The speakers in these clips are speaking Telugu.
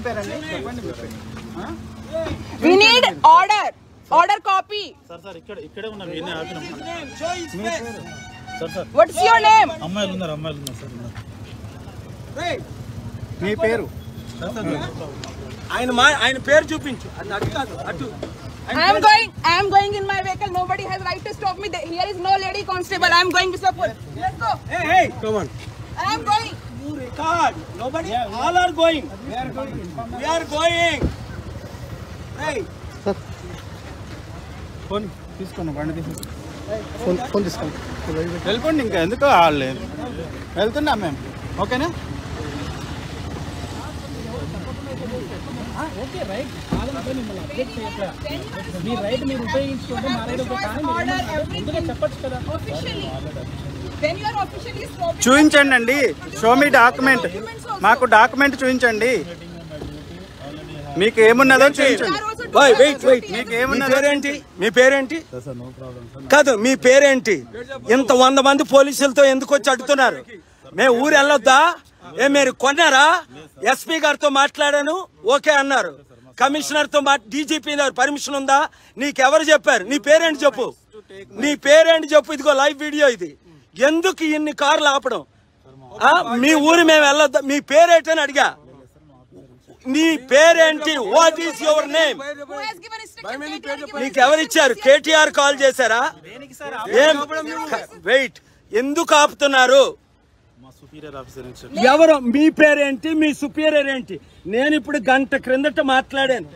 పేరండి చెప్పండి మీ పేరు ఆ? We need order. Order copy. Sir sir ఇక్కడ ఇక్కడే ఉన్నాం ఎన్ని ఆపినాం మీ పేరు sir sir What's your name? అమ్మాయిలు ఉన్నారు అమ్మాయిలు ఉన్నారు సార్ ఉన్నారు. మీ పేరు సార్ సార్ ఆయన మా ఆయన పేరు చూపించు అది అటు కాదు అటు I am going. I am going in my vehicle. Nobody has right to stop me. Here is no lady constable. I am going, Mr. Pol. Let's go. Hey hey come on I am going. You record nobody all are going we are going hey phone తీసుకోండి బండి తీసుకోండి ఫోన్ ఫోన్ తీసుకోండి వెళ్ళిపోండి ఇంకా ఎందుకు ఆడలేదు వెళ్తున్నాం మేము ఓకేనా Order everything. Officially. Then you are officially stopping. చూపించండి అండి షో మీ డాక్యుమెంట్ మాకు డాక్యుమెంట్ చూపించండి మీకు ఏమున్నదో You చూపించండి are also boy doing wait wait something. మీకు ఏమన్నా పేరేంటి మీ పేరేంటి కాదు మీ పేరేంటి ఇంత వంద మంది పోలీసులతో ఎందుకు వచ్చి అడుగుతున్నారు మేము ఊరు వెళ్ళొద్దా ఏ మీరు కొన్నారా ఎస్పీ గారితో మాట్లాడాను ఓకే అన్నారు కమిషనర్ తో మా డీజీపీ పర్మిషన్ ఉందా నీకెవరు చెప్పారు నీ పేరేంటి చెప్పు నీ పేరేంటి చెప్పు ఇదిగో లైవ్ వీడియో ఇది ఎందుకు ఇన్ని కార్లు ఆపడం ఆ, మీ ఊరు మేము వెళ్ళొద్దా మీ పేరేంటని అడిగా నీ పేరేంటి what is your name Who has given instruction? KTR given నీకు ఎవరు ఇచ్చారు కేటీఆర్ కాల్ చేశారా ఏం వెయిట్ ఎందుకు ఆపుతున్నారు మా సుపీరియర్ ఆఫీసర్ నుంచి ఎవరు మీ పేరేంటి మీ సుపీరియర్ ఏంటి నేను ఇప్పుడు గంట క్రిందట మాట్లాడాను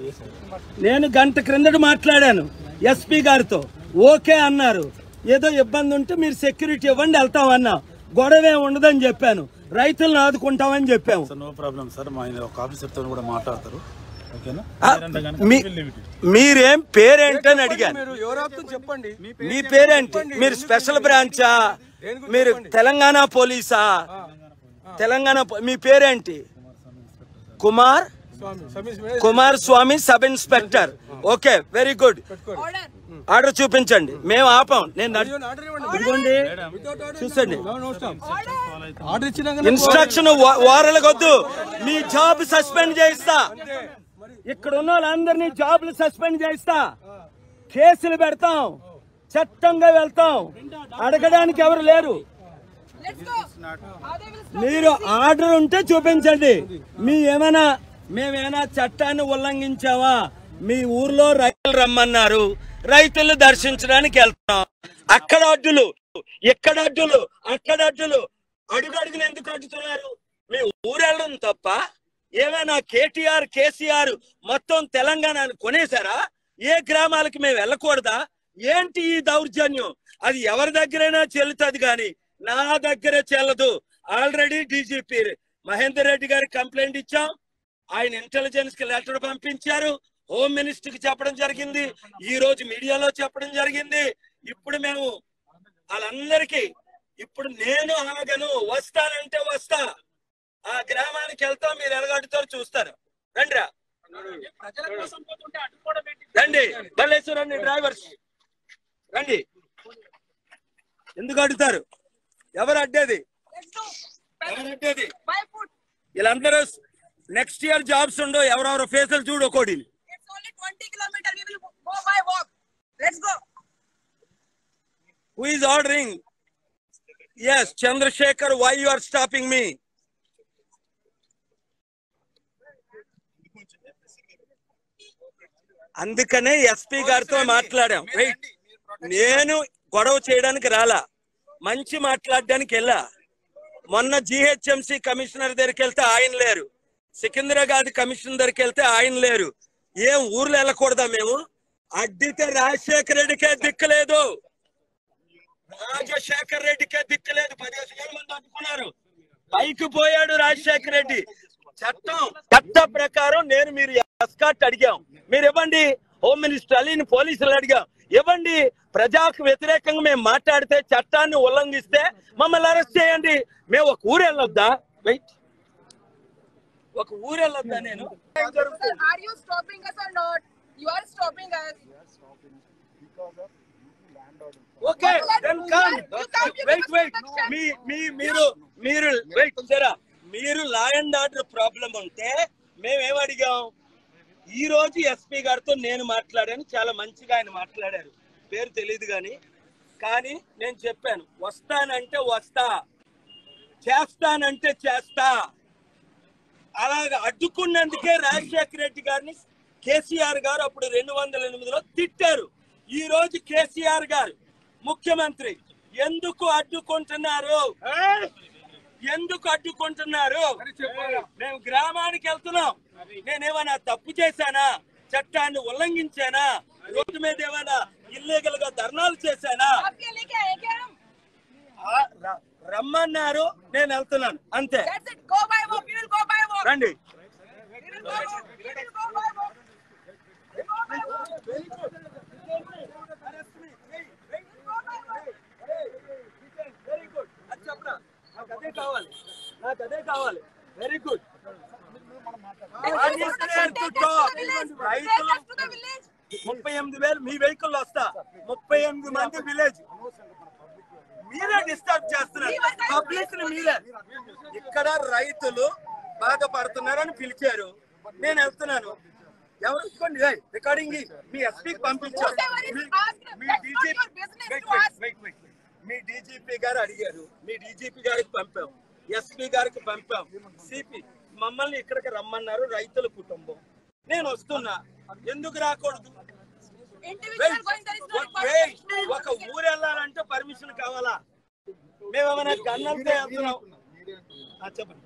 నేను గంట క్రిందట మాట్లాడాను ఎస్పీ గారితో ఓకే అన్నారు ఏదో ఇబ్బంది ఉంటే మీరు సెక్యూరిటీ ఇవ్వండి వెళ్తాం అన్నాం గొడవే ఉండదని చెప్పాను రైతులను ఆదుకుంటామని చెప్పాము సార్ నో ప్రాబ్లం సార్ మా ఆయన ఒక ఆఫీసర్తో కూడా మాట్లాడతారు ఓకేనా ఆ, మీరంటే కనుక మీ- we will leave it. మీరేం పేరేంటని అడిగాను మీరు ఎవరో చెప్పండి మీ పేరేంటి మీరు స్పెషల్ బ్రాంచా మీరు తెలంగాణ పోలీసా తెలంగాణ పో- మీ పేరేంటి కుమార్ స్వామి సమీస్ Kumar Swamy sub inspector okay very good Order. Order చూపించండి మేము ఆపాం నేను నడు- ఆర్డర్ ఇవ్వండి ఇదిగోండి చూసండి ఆర్డర్ ఇచ్చినాక ఇన్స్ట్రక్షన్ వారలకొద్దు మీ జాబ్ సస్పెండ్ చేయిస్తా ఇక్కడ ఉన్న వాళ్ళందరినీ జాబ్లు సస్పెండ్ చేయిస్తా కేసులు పెడతాం చట్టంగా వెళ్తాం అడగడానికి ఎవరు లేరు Let's go. How they will stop మీరు ఆర్డర్ ఉంటే చూపించండి మీ ఏమైనా మేమేమైనా చట్టాన్ని ఉల్లంఘించావా మీ ఊర్లో రైతులు రమ్మన్నారు రైతులు దర్శించడానికి వెళ్తున్నాం అక్కడ అడ్డులు ఇక్కడ అడ్డులు అక్కడ అడ్డులు అడుగు అడుగులు ఎందుకు అడ్డుతున్నారు మీ ఊరెళ్ళడం తప్ప ఏమైనా కేటీఆర్ కేసీఆర్ మొత్తం తెలంగాణను కొనేశారా ఏ గ్రామాలకి మేము వెళ్ళకూడదా ఏంటి ఈ దౌర్జన్యం అది ఎవరి దగ్గరైనా చెల్లుతుంది కానీ నా దగ్గర చెల్లదు ఆల్రెడీ డీజీపీ మహేందర్ రెడ్డి గారికి కంప్లైంట్ ఇచ్చాం ఆయన ఇంటెలిజెన్స్ కి లెటర్ పంపించారు హోమ్ మినిస్టర్ కి చెప్పడం జరిగింది ఈ రోజు మీడియాలో చెప్పడం జరిగింది ఇప్పుడు మేము వాళ్ళందరికీ ఇప్పుడు నేను ఆగను వస్తానంటే వస్తా ఆ గ్రామానికి వెళ్తాం మీరు ఎలగాడుతారు చూస్తారు రండిరా రండి బల్లేశ్వర రండి డ్రైవర్స్ రండి ఎందుకు అడుగుతారు ఎవరు అడ్డేది Let's go. ఎవరు అడ్డేది By foot. వీళ్ళందరూ నెక్స్ట్ ఇయర్ జాబ్స్ ఉండవు ఎవరెవరో ఫేసులు చూడు ఒకటి It's only 20 kilometers. We will go by walk. Let's go. Who is ordering S Chandrashekar why you are stopping మీ అందుకనే ఎస్పీ గారితో మాట్లాడాం వెయిట్ నేను గొడవ చేయడానికి రాలా మంచి మాట్లాడడానికి వెళ్ళా మొన్న జిహెచ్ఎంసి కమిషనర్ దగ్గరికి వెళ్తే ఆయన లేరు సికింద్రాబాద్ కమిషనర్ దగ్గరికి వెళ్తే ఆయన లేరు ఏం ఊర్లో వెళ్ళకూడదా మేము అడ్డితే రాజశేఖర రెడ్డికే దిక్కులేదు రాజశేఖర్ రెడ్డికే దిక్కులేదు పదిహేను వేల మంది అడ్డుకున్నారు పైకి పోయాడు రాజశేఖర్ రెడ్డి చట్టం చట్ట ప్రకారం నేను మీరు ఎస్కాట్ అడిగాం మీరు ఇవ్వండి హోమ్ మినిస్టర్ అలీని పోలీసులు అడిగాం ఇవ్వండి ప్రజాకు వ్యతిరేకంగా మేము మాట్లాడితే చట్టాన్ని ఉల్లంఘిస్తే మమ్మల్ని అరెస్ట్ చేయండి మేము ఒక ఊరు వెళ్ళొద్దా వెయిట్ ఒక ఊరు వెళ్ళొద్దా నేను Sir, are you stopping us or not? You are stopping us. Okay then come You can't give wait us wait protection. మీ మీ మీరు మీరు వెయిట్ సరా మీరు లా అండ్ ఆర్డర్ ప్రాబ్లం ఉంటే మేమేం అడిగాం ఈ రోజు ఎస్పీ గారితో నేను మాట్లాడాను చాలా మంచిగా ఆయన మాట్లాడారు పేరు తెలియదు కానీ కానీ నేను చెప్పాను వస్తానంటే వస్తా చేస్తానంటే చేస్తా అలాగ అడ్డుకున్నందుకే రాజశేఖర రెడ్డి గారిని కేసీఆర్ గారు అప్పుడు రెండు వందల ఎనిమిదిలో తిట్టారు ఈ రోజు కేసీఆర్ గారు ముఖ్యమంత్రి ఎందుకు అడ్డుకుంటున్నారు ఎందుకు అడ్డుకుంటున్నారు మేము గ్రామానికి వెళ్తున్నాం నేనేమైనా తప్పు చేశానా చట్టాన్ని ఉల్లంఘించానా రోడ్డు మీద ఏమైనా ఇల్లీగల్ గా ధర్నాలు చేశానా आप क्या लेके आए क्या हम ఆ, ర- రమ్మన్నారు నేను వెళ్తున్నాను అంతే That's it. Go by walk. We will go by walk. రండి We will go walk. We will go by walk. We will go by walk. Very good అది చెప్పరా నాకు అదే కావాలి నాకు అదే కావాలి very good Take us to the village. Take us to the village. ముప్పై ఎనిమిది వేలు మీ వెహికల్ వస్తా ముప్పై ఎనిమిది మంది విలేజ్ మీరే డిస్టర్బ్ చేస్తున్నారు పబ్లిక్ ని మీరే ఇక్కడ రైతులు బాధపడుతున్నారని పిలిచారు నేను వెళ్తున్నాను ఎవరు ఇదిగోండి, ఏయ్, రికార్డింగ్ ఇ. మీ ఎస్పీకి పంపించారు Whosoever is మీ- asked, మీ that's not DGP your business wait, to wait, ask. wait, wait, wait. మీ డీజీపీ గారు అడిగారు మీ డీజీపీ గారికి పంపాం ఎస్పీ గారికి పంపాం సిపి మమ్మల్ని ఇక్కడికి రమ్మన్నారు రైతుల కుటుంబం నేను వస్తున్నా ఎందుకు రాకూడదు Individual Wait, going there is no ఒక- wait, requirement. ఒక ఊరు వెళ్ళాలంటే పర్మిషన్ కావాలా మేమేమైనా గన్నలతో వెళ్తున్నాం ఆ, చెప్పండి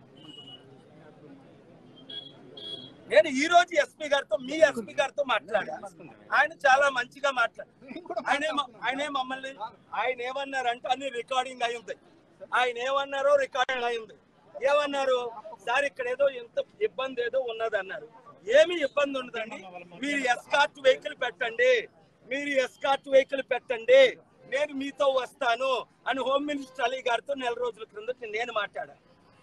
నేను ఈ రోజు ఎస్పీ గారితో మీ ఎస్పీ గారితో మాట్లాడా ఆయన చాలా మంచిగా మాట్లాడు ఆయన ఏమ- ఆయనే మమ్మల్ని ఆయన ఏమన్నారంటే అన్ని రికార్డింగ్ అయి ఉంది ఆయన ఏమన్నారో రికార్డింగ్ అయి ఉంది ఏమన్నారు సార్ ఇక్కడ ఏదో ఎంత ఇబ్బంది ఏదో ఉన్నది అన్నారు ఏమి ఇబ్బంది ఉండదండి మీరు ఎస్కార్ట్ వెహికల్ పెట్టండి మీరు ఎస్కార్ట్ వెహికల్ పెట్టండి నేను మీతో వస్తాను అని హోమ్ మినిస్టర్ అలీ గారితో నెల రోజుల క్రిందట నేను మాట్లాడా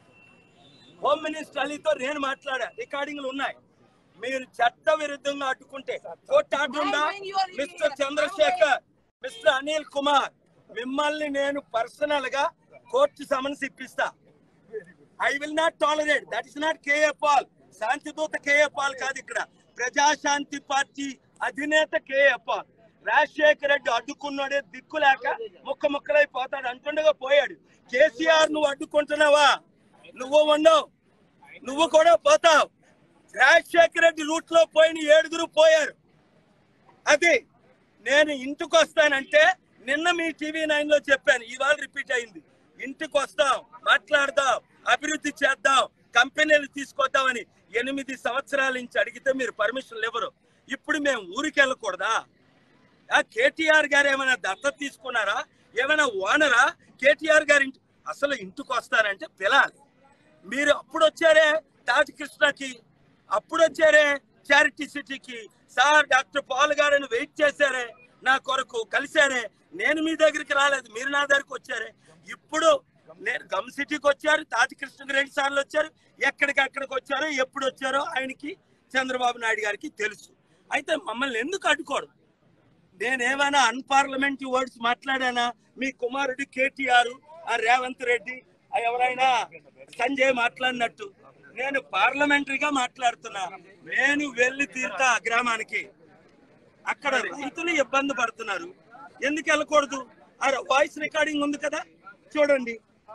హోమ్ మినిస్టర్ అలీతో నేను మాట్లాడా రికార్డింగ్లు ఉన్నాయి మీరు చట్ట విరుద్ధంగా అడ్డుకుంటే కోర్టు ఆర్డర్ ఉందా మిస్టర్ చంద్రశేఖర్ మిస్టర్ అనిల్ కుమార్ మిమ్మల్ని నేను పర్సనల్ గా కోర్టు సమన్స్ ఇప్పిస్తా I will not tolerate that is not KA Paul శాంతి దూత కేఏ పాల్ కాదు ఇక్కడ ప్రజాశాంతి పార్టీ అధినేత కేఏ పాల్ రాజశేఖర రెడ్డి అడ్డుకున్నాడే దిక్కు లేక ముక్క ముక్కలైపోతాడు అంటుండగా పోయాడు కేసీఆర్ నువ్వు అడ్డుకుంటున్నావా నువ్వు ఉండవు నువ్వు కూడా పోతావు రాజశేఖర రెడ్డి రూట్ లో పోయిన ఏడుగురు పోయారు అది నేను ఇంటికి వస్తానంటే నిన్న మీ టీవీ నైన్ లో చెప్పాను ఇవాళ రిపీట్ అయింది ఇంటికి వస్తాం మాట్లాడదాం అభివృద్ధి చేద్దాం కంపెనీలు తీసుకొద్దామని ఎనిమిది సంవత్సరాల నుంచి అడిగితే మీరు పర్మిషన్లు ఇవ్వరు ఇప్పుడు మేము ఊరికి వెళ్ళకూడదా ఆ కేటీఆర్ గారు ఏమైనా దత్తత తీసుకున్నారా ఏమైనా ఓనరా కేటీఆర్ గారి ఇంటి అసలు ఇంటికి వస్తారంటే పిలాలి మీరు అప్పుడు వచ్చారే తాజ్ కృష్ణకి అప్పుడు వచ్చారే చారిటీ సిటీకి సార్ డాక్టర్ పాల్ గారని వెయిట్ చేశారే నా కొరకు కలిశారే నేను మీ దగ్గరికి రాలేదు మీరు నా దగ్గరికి వచ్చారే ఇప్పుడు నేను గమ్ సిటీకి వచ్చారు తాజ్ కృష్ణకి రెండు సార్లు వచ్చారు ఎక్కడికి ఎక్కడికి వచ్చారో ఎప్పుడు వచ్చారో ఆయనకి చంద్రబాబు నాయుడు గారికి తెలుసు అయితే మమ్మల్ని ఎందుకు అడ్డుకోడు నేనేమైనా అన్పార్లమెంటరీ వర్డ్స్ మాట్లాడానా మీ కుమారుడు కేటీఆర్ ఆ రేవంత్ రెడ్డి ఆ ఎవరైనా సంజయ్ మాట్లాడినట్టు నేను పార్లమెంటరీగా మాట్లాడుతున్నా నేను వెళ్ళి తీరుతా ఆ గ్రామానికి అక్కడ రైతులు ఇబ్బంది పడుతున్నారు ఎందుకు వెళ్ళకూడదు ఆ వాయిస్ రికార్డింగ్ ఉంది కదా చూడండి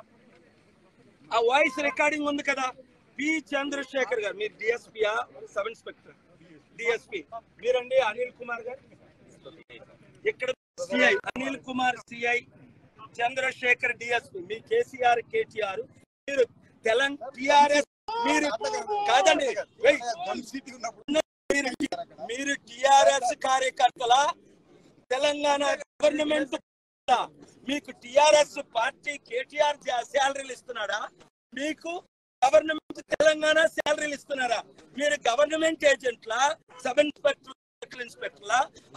ఆ వాయిస్ రికార్డింగ్ ఉంది కదా పి చంద్రశేఖర్ గారు మీరు డిఎస్పీయా సబ్ ఇన్స్పెక్టర్ డిఎస్పీ మీరండి అనిల్ కుమార్ గారు ఇక్కడ CI Anil Kumar CI Chandrashekar DSP మీ కేసీఆర్ కేటీఆర్ మీరు తెలంగాణ టిఆర్ఎస్ మీరు కాదండి వెయ్. మీరు మీరు టిఆర్ఎస్ కార్యకర్తల తెలంగాణ గవర్నమెంట్ మీకు టిఆర్ఎస్ పార్టీ కేటీఆర్ శాలరీలు ఇస్తున్నాడా మీకు గవర్నమెంట్ తెలంగాణ శాలరీలు ఇస్తున్నారా మీరు గవర్నమెంట్ ఏజెంట్లా సబ్ ఇన్స్పెక్టర్ సర్కిల్ ఇన్స్పెక్టర్లా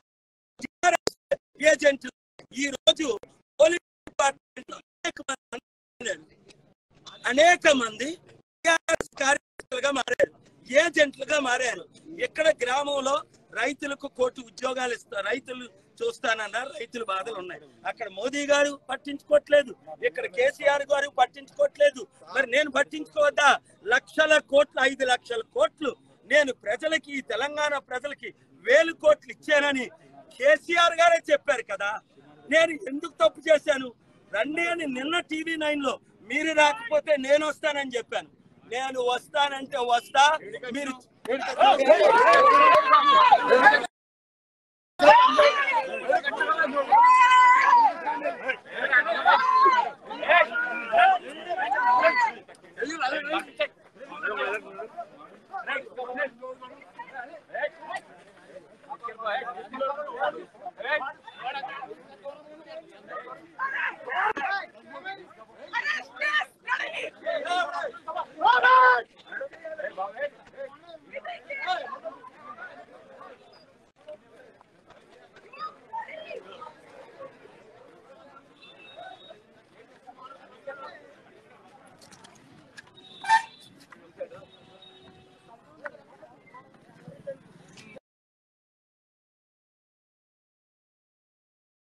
ఏజెంట్ ఈ రోజు పోలీస్ డిపార్ట్మెంట్ అనేక మంది అనేక మంది TRS కార్యకర్తలుగా మారారు ఏజెంట్లుగా మారారు ఇక్కడ గ్రామంలో రైతులకు కోటి ఉద్యోగాలు ఇస్తారు రైతులు చూస్తానన్నారు రైతుల బాధలు ఉన్నాయి అక్కడ మోదీ గారు పట్టించుకోవట్లేదు ఇక్కడ కేసీఆర్ గారు పట్టించుకోవట్లేదు మరి నేను పట్టించుకోవద్దా లక్షల కోట్లు ఐదు లక్షల కోట్లు ప్రజలకి ఈ తెలంగాణ ప్రజలకి వేలు కోట్లు ఇచ్చానని కేసీఆర్ గారే చెప్పారు కదా నేను ఎందుకు తప్పు చేశాను రండి అని నిన్న టీవీ నైన్ లో మీరు రాకపోతే నేను వస్తానని చెప్పాను నేను వస్తానంటే వస్తా మీరు